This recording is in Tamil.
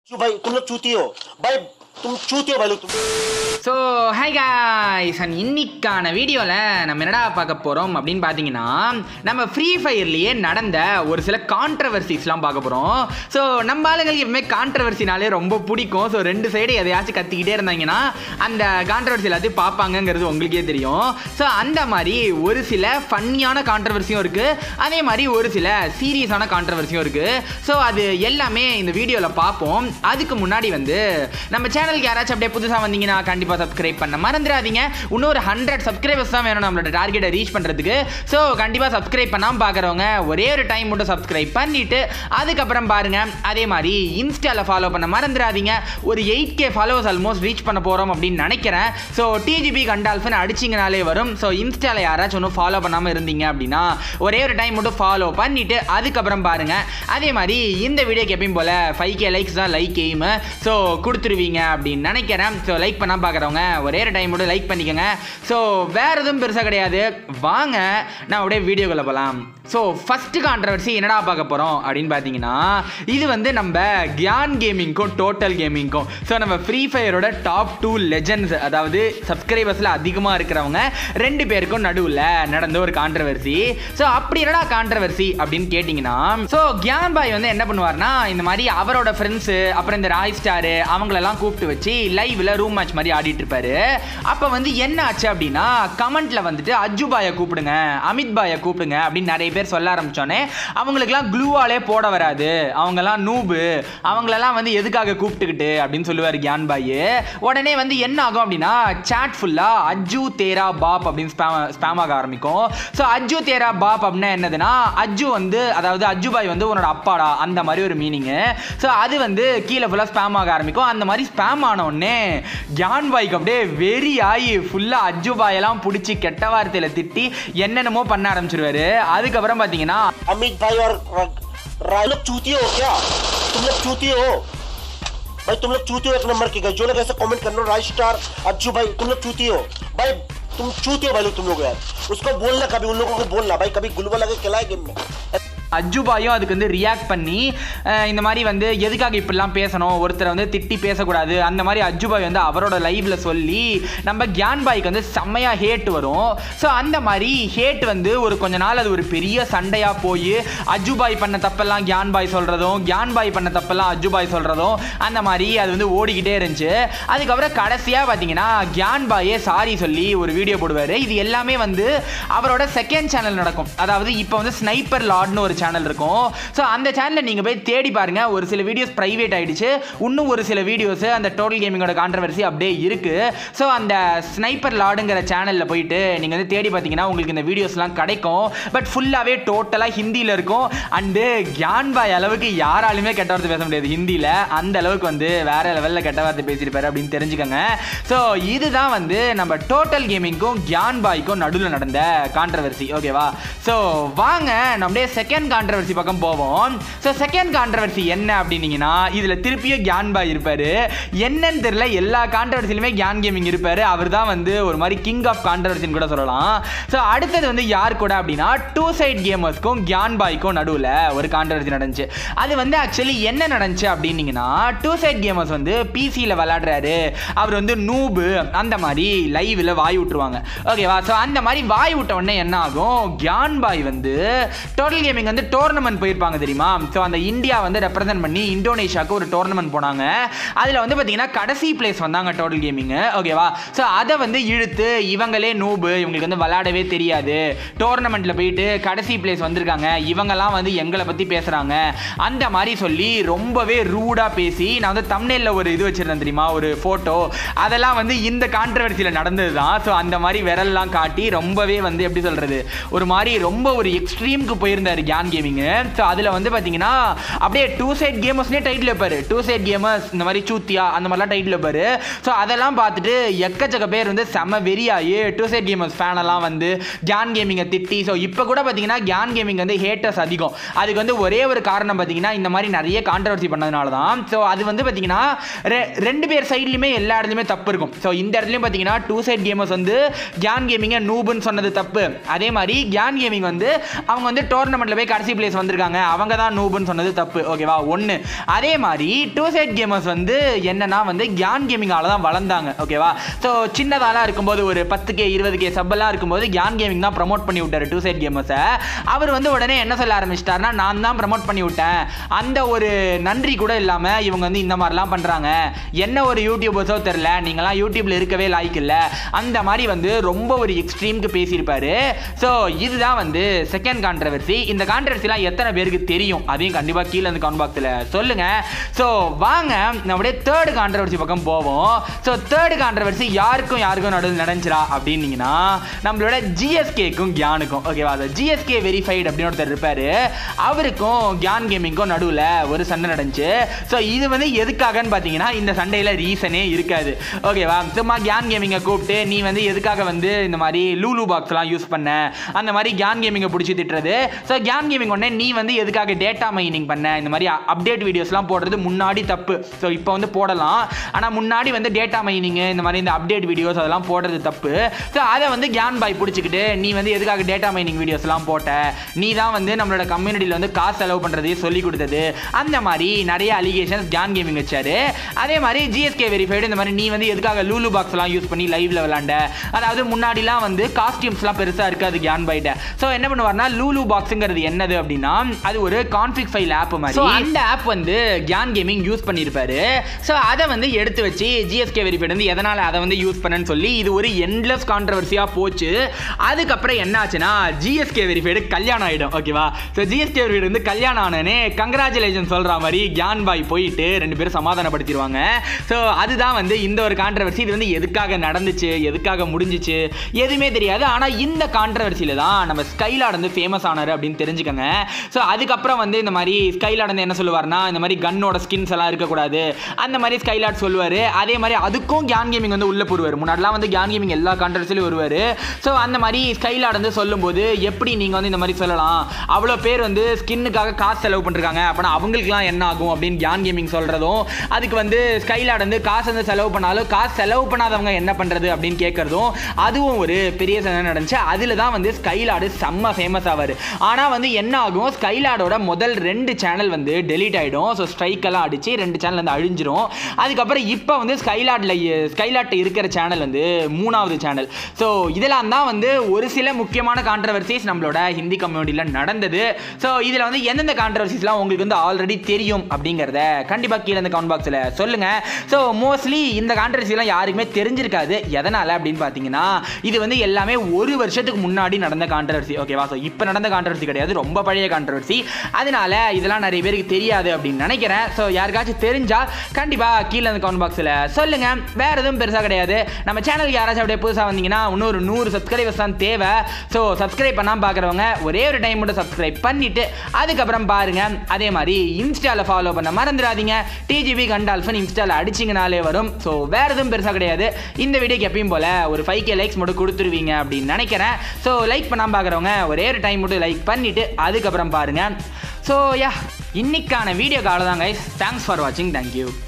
क्यों भाई तुम लोग चूती हो भाई तुम चूती हो भाई लोग तुम ஸோ ஹாய் காய்ஸ் அண்ட் இன்னைக்கான வீடியோவில் நம்ம என்னடா பார்க்க போகிறோம் அப்படின்னு பார்த்தீங்கன்னா நம்ம ஃப்ரீ ஃபயர்லேயே நடந்த ஒரு சில கான்ட்ரவர்சிஸ்லாம் பார்க்க போகிறோம் ஸோ நம்ம ஆளுங்களுக்கு எப்பவுமே கான்ட்ரவர்சினாலே ரொம்ப பிடிக்கும் ஸோ ரெண்டு சைடு எதையாச்சும் கத்திக்கிட்டே இருந்தாங்கன்னா அந்த கான்ட்ரவர்சி எல்லாத்தையும் பார்ப்பாங்கங்கிறது உங்களுக்கே தெரியும் ஸோ அந்த மாதிரி ஒரு சில ஃபன்னியான கான்ட்ரவர்சியும் இருக்குது அதே மாதிரி ஒரு சில சீரியஸான கான்ட்ரவர்சியும் இருக்குது ஸோ அது எல்லாமே இந்த வீடியோவில் பார்ப்போம் அதுக்கு முன்னாடி வந்து நம்ம சேனலுக்கு யாராச்சும் அப்படியே புதுசாக வந்தீங்கன்னா கண்டிப்பாக சப்ஸ்கிரைப் பண்ண மறந்துடாதீங்க இன்னொரு ஹண்ட்ரட் சப்ஸ்கிரைபர்ஸ் தான் வேணும் நம்மளோட டார்கெட்டை ரீச் பண்ணுறதுக்கு ஸோ கண்டிப்பாக சப்ஸ்கிரைப் பண்ணாமல் பார்க்குறவங்க ஒரே ஒரு டைம் மட்டும் சப்ஸ்கிரைப் பண்ணிவிட்டு அதுக்கப்புறம் பாருங்கள் அதே மாதிரி இன்ஸ்டாவில் ஃபாலோ பண்ண மறந்துடாதீங்க ஒரு eight K followers almost reach பண்ண போகிறோம் அப்படின்னு நினைக்கிறேன் ஸோ டிஜிபி கண்டால்ஃபன் அடிச்சிங்கனாலே வரும் ஸோ இன்ஸ்டாவில் யாராச்சும் ஒன்றும் ஃபாலோ பண்ணாமல் இருந்தீங்க அப்படின்னா ஒரே ஒரு டைம் மட்டும் ஃபாலோ பண்ணிவிட்டு அதுக்கப்புறம் பாருங்கள் அதே மாதிரி இந்த வீடியோக்கு எப்பயும் போல் ஃபைவ் கே லைக்ஸ் தான் லைக் எய்மு ஸோ கொடுத்துருவீங்க அப்படின்னு நினைக்கிறேன் ஸோ லைக் பண்ணால் பார்க்குறவங்க ஒரே ஒரு டைம் மட்டும் லைக் பண்ணிக்கோங்க ஸோ வேறு எதுவும் பெருசாக கிடையாது வாங்க நான் அப்படியே வீடியோக்குள்ளே போகலாம் ஸோ ஃபஸ்ட்டு கான்ட்ரவர்சி என்னடா பார்க்க போகிறோம் அப்படின்னு பார்த்தீங்கன்னா இது வந்து நம்ம கியான் கேமிங்க்கும் டோட்டல் கேமிங்க்கும் ஸோ நம்ம ஃப்ரீ ஃபயரோட டாப் டூ லெஜண்ட்ஸ் அதாவது சப்ஸ்கிரைபர்ஸில் அதிகமாக இருக்கிறவங்க ரெண்டு பேருக்கும் நடுவில் நடந்த ஒரு கான்ட்ரவர்சி ஸோ அப்படி என்னடா கான்ட்ரவர்சி அப்படின்னு கேட்டிங்கன்னா ஸோ கியான் பாய் வந்து என்ன பண்ணுவார்னா இந்த மாதிரி அவரோட ஃப்ரெண்ட்ஸு அப்புறம் இந்த ராய் ஸ்டாரு அவங்களெல்லாம் கூப்பிட்டு வச்சு லைவில் ரூம் மேட்ச் மாதிரி ஆடிட்டு இருப்பாரு அப்போ வந்து என்ன ஆச்சு அப்படின்னா கமெண்ட்ல வந்துட்டு அஜு பாயை கூப்பிடுங்க அமித் பாயை கூப்பிடுங்க அப்படின்னு நிறைய பேர் சொல்ல ஆரம்பிச்சோன்னே அவங்களுக்குலாம் க்ளூவாலே போட வராது அவங்கெல்லாம் நூபு அவங்களெல்லாம் வந்து எதுக்காக கூப்பிட்டுக்கிட்டு அப்படின்னு சொல்லுவார் கியான் பாய் உடனே வந்து என்ன ஆகும் அப்படின்னா சேட் ஃபுல்லாக அஜு தேரா பாப் அப்படின்னு ஸ்பேம் ஸ்பேம் ஆக ஆரம்பிக்கும் ஸோ அஜு தேரா பாப் அப்படின்னா என்னதுன்னா அஜு வந்து அதாவது அஜு பாய் வந்து உன்னோட அப்பாடா அந்த மாதிரி ஒரு மீனிங்கு ஸோ அது வந்து கீழே ஃபுல்லாக ஸ்பேம் ஆக ஆரம்பிக்கும் அந்த மாதிரி ஸ்பேம் ஆன உடனே ஜான் பாய்க்கு அப்படியே வெறி ஆகி ஃபுல்லாக அஜு பாயெல்லாம் பிடிச்சி கெட்ட வார்த்தையில் திட்டி என்னென்னமோ பண்ண ஆரம்பிச்சிருவாரு அதுக்கப்புறம் பார்த்தீங்கன்னா अमित भाई और राय लोग चूती हो क्या तुम लोग चूती हो भाई तुम लोग चूती हो एक नंबर के गए जो लोग ऐसे कमेंट कर रहे हो राय स्टार अच्छू भाई तुम लोग चूती हो भाई तुम चूती हो भाई लोग तुम लोग यार उसको बोलना कभी उन लोगों को बोलना भाई कभी गुलवा लगे खिलाए गेम में அஜுபாயும் அதுக்கு வந்து ரியாக்ட் பண்ணி அஹ், இந்த மாதிரி வந்து எதுக்காக இப்படிலாம் பேசணும் ஒருத்தரை வந்து திட்டி பேசக்கூடாது அந்த மாதிரி அஜுபாய் வந்து அவரோட லைவ்ல சொல்லி நம்ம கியான் பாய்க்கு வந்து செம்மையா ஹேட் வரும் ஸோ அந்த மாதிரி ஹேட் வந்து ஒரு கொஞ்ச நாள் அது ஒரு பெரிய சண்டையா போய் அஜுபாய் பண்ண தப்பெல்லாம் கியான் பாய் சொல்றதும் கியான் பாய் பண்ண தப்பெல்லாம் அஜுபாய் சொல்றதும் அந்த மாதிரி அது வந்து ஓடிக்கிட்டே இருந்துச்சு அதுக்கப்புறம் கடைசியா பார்த்தீங்கன்னா கியான் பாயே சாரி சொல்லி ஒரு வீடியோ போடுவார் இது எல்லாமே வந்து அவரோட செகண்ட் சேனல் நடக்கும் அதாவது இப்போ வந்து ஸ்னைப்பர் லார்ட்னு ஒரு சேனல் இருக்கும் ஸோ அந்த சேனலை நீங்கள் போய் தேடி பாருங்க ஒரு சில வீடியோஸ் ப்ரைவேட் ஆயிடுச்சு இன்னும் ஒரு சில வீடியோஸ் அந்த டோட்டல் கேமிங்கோட கான்ட்ரவர்சி அப்படியே இருக்கு ஸோ அந்த ஸ்னைப்பர் லார்டுங்கிற சேனலில் போயிட்டு நீங்கள் வந்து தேடி பார்த்தீங்கன்னா உங்களுக்கு இந்த வீடியோஸ்லாம் கிடைக்கும் பட் ஃபுல்லாகவே டோட்டலாக ஹிந்தியில் இருக்கும் அண்டு கியான் பாய் அளவுக்கு யாராலுமே கெட்ட வார்த்தை பேச முடியாது ஹிந்தியில் அந்த அளவுக்கு வந்து வேற லெவலில் கெட்ட வார்த்தை பேசியிருப்பாரு அப்படின்னு தெரிஞ்சுக்கோங்க ஸோ இதுதான் வந்து நம்ம டோட்டல் கேமிங்க்கும் கியான் பாய்க்கும் நடுவில் நடந்த கான்ட்ரவர்சி ஓகேவா ஸோ வாங்க நம்முடைய செகண்ட் கான்ட்ரவர்சி பக்கம் போவோம் ஸோ செகண்ட் கான்ட்ரவர்சி என்ன அப்படின்னீங்கன்னா இதில் திருப்பியும் கியான் பாய் இருப்பார் என்னன்னு தெரியல எல்லா கான்ட்ரவர்சிலுமே கியான் கேமிங் இருப்பார் அவர் தான் வந்து ஒரு மாதிரி கிங் ஆஃப் கான்ட்ரவர்சின்னு கூட சொல்லலாம் ஸோ அடுத்தது வந்து யார் கூட அப்படின்னா டூ சைட் கேமர்ஸ்க்கும் கியான் பாய்க்கும் நடுவில் ஒரு கான்ட்ரவர்சி நடந்துச்சு அது வந்து ஆக்சுவலி என்ன நடந்துச்சு அப்படின்னீங்கன்னா டூ சைட் கேமர்ஸ் வந்து பிசியில் விளையாடுறாரு அவர் வந்து நூபு அந்த மாதிரி லைவில் வாய் விட்டுருவாங்க ஓகேவா ஸோ அந்த மாதிரி வாய் விட்ட உடனே என்ன ஆகும் கியான் பாய் வந்து டோட்டல் கேமிங் வந்து டோர்னமெண்ட் போயிருப்பாங்க தெரியுமா ஸோ அந்த இந்தியா வந்து ரெப்ரசென்ட் பண்ணி இந்தோனேஷியாவுக்கு ஒரு டோர்னமெண்ட் போனாங்க அதில் வந்து பார்த்தீங்கன்னா கடைசி பிளேஸ் வந்தாங்க டோட்டல் கேமிங் ஓகேவா ஸோ அதை வந்து இழுத்து இவங்களே நூபு இவங்களுக்கு வந்து விளையாடவே தெரியாது டோர்னமெண்ட்டில் போயிட்டு கடைசி பிளேஸ் வந்திருக்காங்க இவங்கெல்லாம் வந்து எங்களை பற்றி பேசுகிறாங்க அந்த மாதிரி சொல்லி ரொம்பவே ரூடாக பேசி நான் வந்து தமிழில் ஒரு இது வச்சுருந்தேன் தெரியுமா ஒரு ஃபோட்டோ அதெல்லாம் வந்து இந்த கான்ட்ரவர்சியில் நடந்தது தான் ஸோ அந்த மாதிரி விரல்லாம் காட்டி ரொம்பவே வந்து எப்படி சொல்கிறது ஒரு மாதிரி ரொம்ப ஒரு எக்ஸ்ட்ரீமுக்கு போயிருந்தார் கியான் கேமிங்கு ஸோ அதில் வந்து பார்த்தீங்கன்னா அப்படியே டூ சைட் கேமர்ஸ்னே டைட்டில் வைப்பார் டூ சைட் கேமர்ஸ் இந்த மாதிரி சூத்தியா அந்த மாதிரிலாம் டைட்டில் வைப்பார் ஸோ அதெல்லாம் பார்த்துட்டு எக்கச்சக்க பேர் வந்து செம்ம வெறியாகி டூ சைட் கேமர்ஸ் ஃபேனெல்லாம் வந்து கியான் கேமிங்கை திட்டி ஸோ இப்போ கூட பார்த்தீங்கன்னா கியான் கேமிங் வந்து ஹேட்டர்ஸ் அதிகம் அதுக்கு வந்து ஒரே ஒரு காரணம் பார்த்தீங்கன்னா இந்த மாதிரி நிறைய கான்ட்ரவர்சி பண்ணதுனால தான் ஸோ அது வந்து பார்த்தீங்கன்னா ரெ- ரெண்டு பேர் சைட்லையுமே எல்லா இடத்துலையுமே தப்பு இருக்கும் ஸோ இந்த இடத்துலையும் பார்த்தீங்கன்னா டூ சைட் கேமர்ஸ் வந்து கியான் கேமிங்கை நூபுன்னு சொன்னது தப்பு அதே மாதிரி கியான் கேமிங் வந்து அவங்க வந்து டோர்னமெண்ட்டில் போய் கடைசி பிளேஸ் வந்திருக்காங்க அவங்க தான் நூபுன்னு சொன்னது தப்பு ஓகேவா ஒன்று அதே மாதிரி டூ சைட் கேமர்ஸ் வந்து என்னன்னா வந்து கியான் கேமிங்கால தான் வளர்ந்தாங்க ஓகேவா ஸோ சின்னதாலாம் இருக்கும்போது ஒரு பத்து கே இருபது கே சப்பெல்லாம் இருக்கும்போது கியான் கேமிங் தான் ப்ரமோட் பண்ணி விட்டாரு டூ சைட் கேமர்ஸை அவர் வந்து உடனே என்ன சொல்ல ஆரம்பிச்சிட்டாருன்னா நான் தான் ப்ரமோட் பண்ணி விட்டேன் அந்த ஒரு நன்றி கூட இல்லாமல் இவங்க வந்து இந்த மாதிரிலாம் பண்ணுறாங்க என்ன ஒரு யூடியூபர்ஸோ தெரில நீங்களாம் யூடியூப்ல இருக்கவே லாய்க்கு இல்லை அந்த மாதிரி வந்து ரொம்ப ஒரு எக்ஸ்ட்ரீமுக்கு பேசியிருப்பாரு ஸோ இதுதான் வந்து செகண்ட் கான்ட்ரவர்சி இந்த கான்ட்ரவர்சிலாம் எத்தனை பேருக்கு தெரியும் அதையும் கண்டிப்பாக கீழே இந்த கமெண்ட் பாக்ஸில் சொல்லுங்க ஸோ வாங்க நம்முடைய தேர்டு கான்ட்ரவர்சி பக்கம் போவோம் ஸோ தேர்டு கான்ட்ரவர்சி யாருக்கும் யாருக்கும் நடுவில் நடந்துச்சுடா அப்படின்னீங்கன்னா நம்மளோட ஜிஎஸ்கேக்கும் கியானுக்கும் ஓகேவா அது ஜிஎஸ்கே வெரிஃபைடு அப்படின்னு ஒருத்தர் இருப்பாரு அவருக்கும் கியான் கேமிங்க்கும் நடுவில் ஒரு சண்டை நடந்துச்சு ஸோ இது வந்து எதுக்காகன்னு பார்த்தீங்கன்னா இந்த சண்டையில் ரீசனே இருக்காது ஓகேவா சும்மா கியான் கேமிங்கை கூப்பிட்டு நீ வந்து எதுக்காக வந்து இந்த மாதிரி லூலு பாக்ஸ்லாம் யூஸ் பண்ண அந்த மாதிரி கியான் கேமிங்கை பிடிச்சி திட்டுறது ஸோ கியான் கேமிங் உடனே நீ வந்து எதுக்காக டேட்டா மைனிங் பண்ண இந்த மாதிரி அப்டேட் வீடியோஸ்லாம் போடுறது முன்னாடி தப்பு ஸோ இப்போ வந்து போடலாம் ஆனால் முன்னாடி வந்து டேட்டா மைனிங் இந்த மாதிரி இந்த அப்டேட் வீடியோஸ் அதெல்லாம் போடுறது தப்பு ஸோ அதை வந்து கியான் பாய் பிடிச்சிக்கிட்டு நீ வந்து எதுக்காக டேட்டா மைனிங் வீடியோஸ்லாம் போட்ட நீ தான் வந்து நம்மளோட கம்யூனிட்டியில் வந்து காசு செலவு பண்ணுறதையே சொல்லி கொடுத்தது அந்த மாதிரி நிறைய அலிகேஷன்ஸ் கியான் கேமிங் வச்சாரு அதே மாதிரி ஜிஎஸ்கே வெரிஃபைடு இந்த மாதிரி நீ வந்து எதுக்காக லூலு பாக்ஸ்லாம் யூஸ் பண்ணி லைவ்ல விளாண்ட அதாவது முன்னாடிலாம் வந்து காஸ்டியூம்ஸ்லாம் பெருசாக இருக்காது கியான் பைட்ட ஸோ என்ன பண்ணுவார்னா லூலு பாக்ஸுங்கிறது என்னது அப்படின்னா அது ஒரு கான்ஃபிக் ஃபைல் ஆப் மாதிரி So, அந்த ஆப் வந்து கியான் கேமிங் யூஸ் பண்ணியிருப்பாரு ஸோ அதை வந்து எடுத்து வச்சு ஜிஎஸ்கே வெரிஃபைடு வந்து எதனால் அதை வந்து யூஸ் பண்ணேன்னு சொல்லி இது ஒரு என்லெஸ் கான்ட்ரவர்சியாக போச்சு அதுக்கப்புறம் என்ன ஆச்சுன்னா ஜிஎஸ்கே வெரிஃபைடு கல்யாணம் ஆகிடும் ஓகேவா ஸோ ஜிஎஸ்கே வெரிஃபைடு வந்து கல்யாணம் ஆனனே கங்க்ராச்சுலேஷன் சொல்கிற மாதிரி கியான் பாய் போயிட்டு ரெண்டு பேரும் சமாதானப்படுத்திடுவாங்க ஸோ அதுதான் வந்து இந்த ஒரு கான்ட்ரவர்சி இது வந்து எதுக்காக நடந்துச்சு எதுக்காக முடிஞ்சிச்சு எதுவுமே தெரியாது ஆனால் இந்த கான்ட்ரவர்சியில் தான் நம்ம ஸ்கைலாட் வந்து ஃபேமஸ் ஆனார் அப்படின்னு தெரிஞ்சுக்கோங்க ஸோ அதுக்கப்புறம் வந்து இந்த மாதிரி ஸ்கைலாட் வந்து என்ன சொல்லுவார்னா இந்த மாதிரி கன்னோட ஸ்கின்ஸ் எல்லாம் இருக்கக்கூடாது அந்த மாதிரி ஸ்கைலாட் சொல்லுவார் அதே மாதிரி அதுக்கும் கியான் கேமிங் வந்து உள்ளே போடுவார் முன்னாடிலாம் வந்து கியான் கேமிங் எல்லா கான்ட்ரவர்சிலையும் வருவார் ஸோ அந்த மாதிரி ஸ்கைலாட் வந்து சொல்லும்போது எப்படி நீங்கள் வந்து இந்த மாதிரி சொல்லலாம் அவ்வளோ பேர் வந்து ஸ்கின்னுக்காக காசு செலவு பண்ணிருக்காங்க அப்படின்னா அவங்களுக்குலாம் என்ன ஆகும் அப்படின்னு கியான் கேமிங் சொல்கிறதும் அதுக்கு வந்து ஸ்கைலாட் வந்து காசு வந்து செலவு பண்ணாலும் காசு செலவு பண்ணாதவங்க என்ன பண்ணுறது அப்படின்னு கேட்குறதும் அதுவும் ஒரு பெரிய சண்டை நடந்துச்சு அதில் தான் வந்து ஸ்கைலாடு செம்ம ஃபேமஸ் ஆவார் ஆனால் வந்து என்ன ஆகும் ஸ்கைலாடோட முதல் ரெண்டு சேனல் வந்து டெலீட் ஆகிடும் ஸோ ஸ்ட்ரைக்கெல்லாம் அடித்து ரெண்டு சேனல் வந்து அழிஞ்சிரும் அதுக்கப்புறம் இப்போ வந்து ஸ்கைலாட்டில் ஸ்கைலாட்டில் இருக்கிற சேனல் வந்து மூணாவது சேனல் ஸோ இதெல்லாம் தான் வந்து ஒரு சில முக்கியமான கான்ட்ரவர்சிஸ் நம்மளோட ஹிந்தி கம்யூனிட்டியில் நடந்தது ஸோ இதில் வந்து எந்தெந்த கான்ட்ரவர்சிஸ்லாம் உங்களுக்கு வந்து ஆல்ரெடி தெரியும் அப்படிங்கிறத கண்டிப்பாக கீழே இந்த கமெண்ட் பாக்ஸில் சொல்லுங்கள் ஸோ மோஸ்ட்லி இந்த கான்ட்ரவர்சிலாம் யாருக்குமே தெரிஞ்சிருக்காது எதனால் அப்படின்னு பார்த்தீங்கன்னா இது வந்து எல்லாமே ஒரு வருஷத்துக்கு முன்னாடி நடந்த கான்ட்ரவர்சி ஓகேவா ஸோ இப்போ நடந்த கான்ட்ரவர்சி கிடையாது ரொம்ப பழைய கான்ட்ரவர்சி அதனால இதெல்லாம் நிறைய பேருக்கு தெரியாது அப்படின்னு நினைக்கிறேன் ஸோ யாருக்காச்சும் தெரிஞ்சா கண்டிப்பாக கீழே இந்த கமெண்ட் பாக்ஸில் சொல்லுங்க வேற எதுவும் பெருசாக கிடையாது நம்ம சேனலுக்கு யாராச்சும் அப்படியே புதுசாக வந்தீங்கன்னா இன்னொரு நூறு சப்ஸ்கிரைபர்ஸ் தான் தேவை ஸோ சப்ஸ்கிரைப் பண்ணாமல் பார்க்குறவங்க ஒரே ஒரு டைம் மட்டும் சப்ஸ்கிரைப் பண்ணிட்டு அதுக்கப்புறம் பாருங்க அதே மாதிரி இன்ஸ்டாவில் ஃபாலோ பண்ண மறந்துடாதீங்க டிஜிபி கண்டால்ஃபன் இன்ஸ்டாவில் அடிச்சிங்கனாலே வரும் ஸோ வேற எதுவும் பெருசாக கிடையாது இந்த வீடியோக்கு எப்பயும் போல ஒரு ஃபைவ் கே லைக்ஸ் மட்டும் கொடுத்துருவீங்க அப்படின்னு நினைக்கிறேன் ஸோ லைக் பண்ணாமல் பார்க்குறவங்க ஒரே ஒரு டைம் மட்டும் லைக் பண்ணிட்டு அதுக்கப்புறம் பாருங்க ஸோ யா இன்னைக்கான வீடியோ கால தான் கைஸ் தேங்க்ஸ் ஃபார் வாட்சிங் தேங்க்யூ